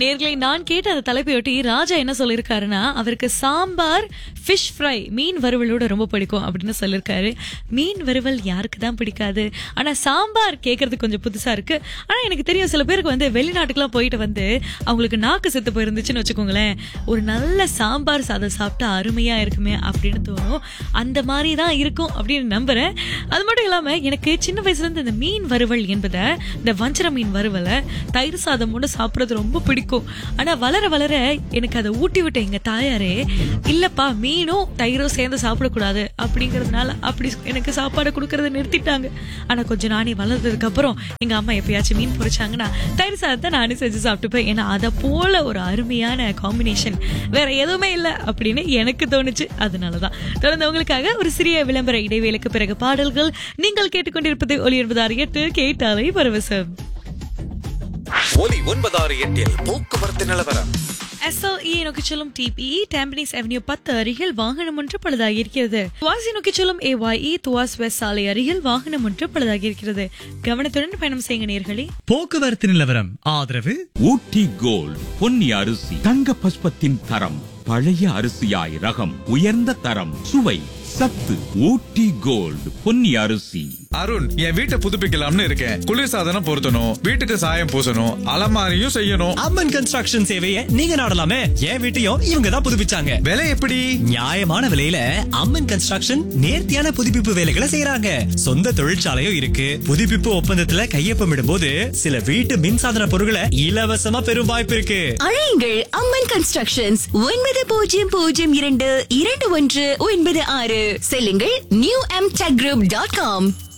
நேர்களை நான் கேட்ட அந்த தலைப்பையொட்டி ராஜா என்ன சொல்லியிருக்காருன்னா அவருக்கு சாம்பார் ஃபிஷ் ஃப்ரை மீன் வறுவலோட ரொம்ப பிடிக்கும் அப்படின்னு சொல்லியிருக்காரு மீன் வறுவல் யாருக்கு தான் பிடிக்காது ஆனா சாம்பார் கேட்கறது கொஞ்சம் புதுசா இருக்கு ஆனா எனக்கு தெரியும் சில பேருக்கு வந்து வெளிநாட்டுக்குலாம் போயிட்டு வந்து அவங்களுக்கு நாக்கு செத்து போயிருந்துச்சுன்னு வச்சுக்கோங்களேன் ஒரு நல்ல சாம்பார் சாதம் சாப்பிட்டா அருமையா இருக்குமே அப்படின்னு தோணும் அந்த மாதிரி தான் இருக்கும் அப்படின்னு நம்புறேன் அது மட்டும் இல்லாம எனக்கு சின்ன வயசுல இருந்து இந்த மீன் வறுவல் என்பதை இந்த வஞ்சர மீன் வறுவலை தயிர் சாதமோட சாப்பிடுறது ரொம்ப பிடிக்கும் ஆனா வளர வளர எனக்கு அதை ஊட்டி விட்ட எங்க தாயாரே இல்லப்பா மீனும் தயிரும் சேர்ந்து சாப்பிடக்கூடாது அப்படிங்கறதுனால அப்படி எனக்கு சாப்பாடு கொடுக்கறத நிறுத்திட்டாங்க ஆனா கொஞ்சம் நானே வளர்ந்ததுக்கு அப்புறம் எங்க அம்மா எப்பயாச்சும் மீன் பொரிச்சாங்கன்னா தயிர் சாதத்தை நானே செஞ்சு சாப்பிட்டுப்பேன் ஏன்னா அதை போல ஒரு அருமையான காம்பினேஷன் வேற எதுவுமே இல்லை அப்படின்னு எனக்கு தோணுச்சு அதனாலதான் தொடர்ந்து உங்களுக்காக ஒரு சிறிய விளம்பர இடைவேளைக்கு பிறகு பாடல்கள் நீங்கள் கேட்டுக்கொண்டிருப்பது ஒலி என்பதாறு எட்டு கேட்டாலை பரவசம் ஒலி ஒன்பதாறு எட்டில் போக்குவரத்து நிலவரம் எஸ்எல்இ நோக்கி செல்லும் டிபி டேம்பனிஸ் அவென்யூ பத்து அருகில் வாகனம் ஒன்று பழுதாகி இருக்கிறது துவாசி நோக்கி செல்லும் ஏஒய்இ துவாஸ் வெஸ்ட் சாலை அருகில் வாகனம் ஒன்று பழுதாகி இருக்கிறது கவனத்துடன் பயணம் செய்யுங்க நேர்களே போக்குவரத்து நிலவரம் ஆதரவு ஊட்டி கோல்ட் பொன்னி அரிசி தங்க பஸ்பத்தின் தரம் பழைய அரிசியாய் ரகம் உயர்ந்த தரம் சுவை சத்து ஊட்டி கோல்ட் பொன்னி அரிசி அருண் என் வீட்டை புதுப்பிக்கலாம்னு இருக்கேன் குளிர்சாதனம் பொருத்தணும் வீட்டுக்கு சாயம் பூசணும் அலமாரியும் செய்யணும் அம்மன் கன்ஸ்ட்ரக்ஷன் சேவையை நீங்க நாடலாமே என் வீட்டையும் இவங்க தான் புதுப்பிச்சாங்க விலை எப்படி நியாயமான விலையில அம்மன் கன்ஸ்ட்ரக்ஷன் நேர்த்தியான புதுப்பிப்பு வேலைகளை செய்யறாங்க சொந்த தொழிற்சாலையும் இருக்கு புதுப்பிப்பு ஒப்பந்தத்துல கையொப்பமிடும் போது சில வீட்டு மின்சாதன பொருட்களை இலவசமா பெறும் வாய்ப்பு இருக்கு அழையுங்கள் அம்மன் கன்ஸ்ட்ரக்ஷன்ஸ் ஒன்பது பூஜ்ஜியம் பூஜ்ஜியம் இரண்டு இரண்டு ஒன்று ஒன்பது ஆறு செல்லுங்கள் new M tech group dot com